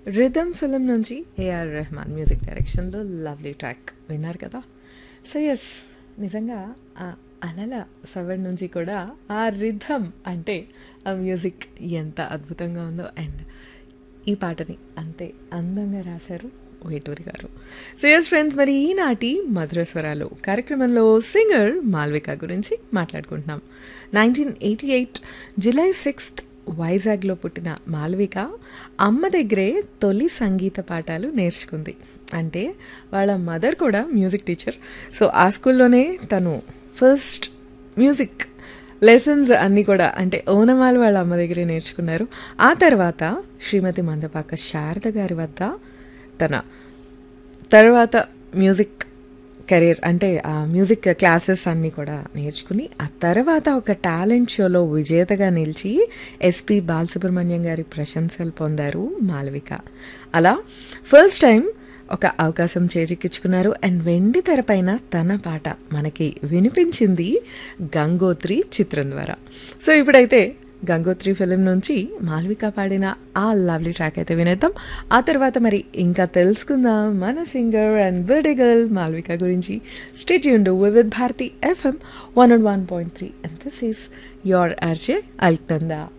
rhythm film నుంచి AR Rahman music డైరెక్షన్లో lovely track విన్నారు కదా సో ఎస్ నిజంగా ఆ అలల సవడ్ నుంచి కూడా ఆ రిథమ్ అంటే ఆ మ్యూజిక్ ఎంత అద్భుతంగా ఉందో అండ్ ఈ పాటని అంతే అందంగా రాశారు వేటూరి గారు సో ఎస్ ఫ్రెండ్స్ మరి ఈనాటి మధుర స్వరాలు కార్యక్రమంలో సింగర్ మాల్విక గురించి మాట్లాడుకుంటున్నాం nineteen eighty eight July sixth వైజాగ్లో పుట్టిన మాల్విక అమ్మ దగ్గరే తొలి సంగీత పాఠాలు నేర్చుకుంది అంటే వాళ్ళ మదర్ కూడా మ్యూజిక్ టీచర్ సో ఆ స్కూల్లోనే తను ఫస్ట్ మ్యూజిక్ లెసన్స్ అన్నీ కూడా అంటే ఓనమాలు వాళ్ళ అమ్మ దగ్గరే నేర్చుకున్నారు ఆ తర్వాత శ్రీమతి మందపాక శారద గారి వద్ద తన తర్వాత మ్యూజిక్ కెరీర్ అంటే ఆ మ్యూజిక్ క్లాసెస్ అన్నీ కూడా నేర్చుకుని ఆ తర్వాత ఒక టాలెంట్ షోలో విజేతగా నిలిచి ఎస్పి బాలసుబ్రహ్మణ్యం గారి ప్రశంసలు పొందారు మాలవిక అలా ఫస్ట్ టైం ఒక అవకాశం చేజిక్కించుకున్నారు అండ్ వెండి తెరపైన తన పాట మనకి వినిపించింది గంగోత్రి చిత్రం ద్వారా సో ఇప్పుడైతే గంగోత్రి ఫిలిం నుంచి మాల్విక పాడిన ఆ లవ్లీ ట్రాక్ అయితే వినేద్దాం ఆ తర్వాత మరి ఇంకా తెలుసుకుందాం మన singer and birthday girl Malvika గురించి స్టేట్ యూన్ with Bharati FM one and one point three and this is your RJ అల్టందా